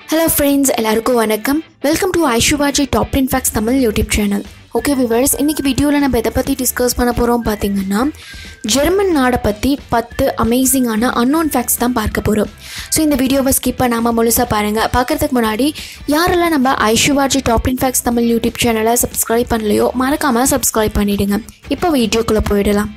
hello friends எல்லாருக்கும் வணக்கம் welcome to ஐஷுபாஜி top ten facts Tamil YouTube channel okay viewers இன்றைக்கி வீடியோவில் நம்ம எதை பற்றி டிஸ்கஸ் பண்ண போகிறோம் பார்த்தீங்கன்னா ஜெர்மன் நாடை பற்றி பத்து அமேசிங்கான அன்னோன் ஃபேக்ட்ஸ் தான் பார்க்க போகிறோம் ஸோ இந்த வீடியோவை ஸ்கிப் பண்ணாமல் முழுசாக பாருங்கள் பார்க்குறதுக்கு முன்னாடி யாரெல்லாம் நம்ம ஐஷுபாஜி top ten facts Tamil YouTube சேனலை சப்ஸ்கிரைப் பண்ணலையோ மறக்காமல் சப்ஸ்கிரைப் பண்ணிவிடுங்க இப்போ வீடியோக்குள்ளே போயிடலாம்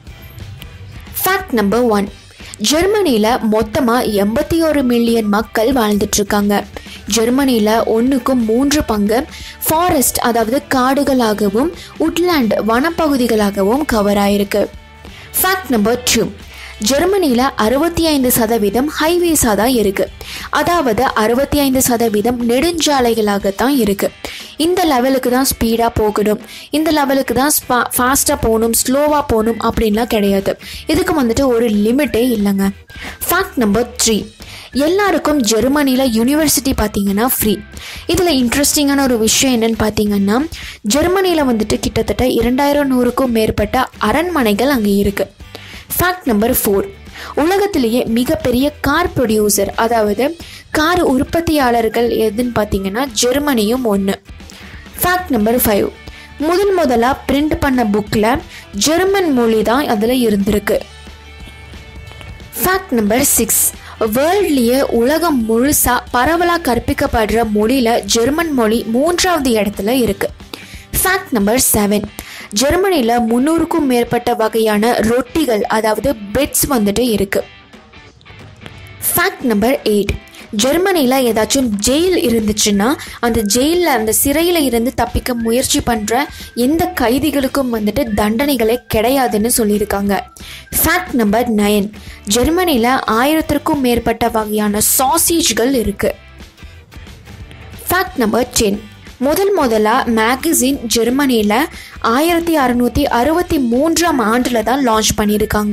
ஃபேக்ட் நம்பர் ஒன் ஜெர்மனியில் மொத்தமாக எண்பத்தி ஒரு மில்லியன் மக்கள் வாழ்ந்துட்டுருக்காங்க ஜெர்மனியில் ஒன்றுக்கும் மூன்று பங்கு ஃபாரஸ்ட் அதாவது காடுகளாகவும் உட்லேண்ட் வனப்பகுதிகளாகவும் கவர் ஆயிருக்கு ஃபேக்ட் நம்பர் டூ ஜெர்மனியில் அறுபத்தி ஐந்து சதவீதம் ஹைவேஸாக தான் இருக்குது அதாவது அறுபத்தி ஐந்து சதவீதம் நெடுஞ்சாலைகளாகத்தான் இருக்குது இந்த லெவலுக்கு தான் ஸ்பீடாக போகணும் இந்த லெவலுக்கு தான் ஸ்பா ஃபாஸ்ட்டாக போகணும் ஸ்லோவாக போகணும் அப்படின்லாம் கிடையாது இதுக்கு வந்துட்டு ஒரு லிமிட்டே இல்லைங்க ஃபேக்ட் நம்பர் த்ரீ எல்லாருக்கும் ஜெர்மனியில் யூனிவர்சிட்டி பார்த்தீங்கன்னா ஃப்ரீ இதில் இன்ட்ரெஸ்டிங்கான ஒரு விஷயம் என்னன்னு பார்த்தீங்கன்னா ஜெர்மனியில் வந்துட்டு கிட்டத்தட்ட இரண்டாயிரம் நூறுக்கும் மேற்பட்ட அரண்மனைகள் அங்கே இருக்குது ஃபேக்ட் நம்பர் ஃபோர் உலகத்திலேயே மிகப்பெரிய கார் ப்ரொடியூசர் அதாவது கார் உற்பத்தியாளர்கள் எதுன்னு பார்த்தீங்கன்னா ஜெர்மனியும் ஒன்று ஃபேக்ட் நம்பர் ஃபைவ் முதல் முதலாக பிரிண்ட் பண்ண புக்கில் ஜெர்மன் மொழி தான் அதில் இருந்திருக்கு ஃபேக்ட் நம்பர் சிக்ஸ் வேர்ல்ட்லேயே உலகம் முழுசாக பரவலாக கற்பிக்கப்படுற மொழியில் ஜெர்மன் மொழி மூன்றாவது இடத்துல இருக்குது ஃபேக்ட் நம்பர் செவன் ஜெர்மனியில் முந்நூறுக்கும் மேற்பட்ட வகையான ரொட்டிகள் அதாவது பிரெட்ஸ் வந்துட்டு இருக்குது ஃபேக்ட் நம்பர் எயிட் ஜெர்மனியில் ஏதாச்சும் ஜெயில் இருந்துச்சுன்னா அந்த ஜெயிலில் அந்த சிறையில் இருந்து தப்பிக்க முயற்சி பண்ணுற எந்த கைதிகளுக்கும் வந்துட்டு தண்டனைகளே கிடையாதுன்னு சொல்லியிருக்காங்க ஃபேக்ட் நம்பர் நயன் ஜெர்மனியில் ஆயிரத்திற்கும் மேற்பட்ட வகையான சாசேஜ்கள் இருக்குது ஃபேக்ட் நம்பர் டென் முதல் முதலாக மேகசின் ஜெர்மனியில் ஆயிரத்தி அறநூற்றி அறுபத்தி மூன்றாம் ஆண்டில் தான் லான்ச் பண்ணியிருக்காங்க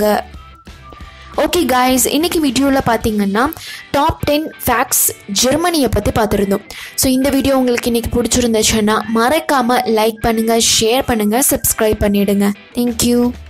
ஓகே காய்ஸ் இன்னைக்கு வீடியோவில் பார்த்தீங்கன்னா டாப் டென் ஃபேக்ட்ஸ் ஜெர்மனியை பற்றி பார்த்துருந்தோம் ஸோ இந்த வீடியோ உங்களுக்கு இன்றைக்கி பிடிச்சிருந்துச்சுன்னா மறக்காமல் லைக் பண்ணுங்கள் ஷேர் பண்ணுங்கள் சப்ஸ்கிரைப் பண்ணிவிடுங்க தேங்க்யூ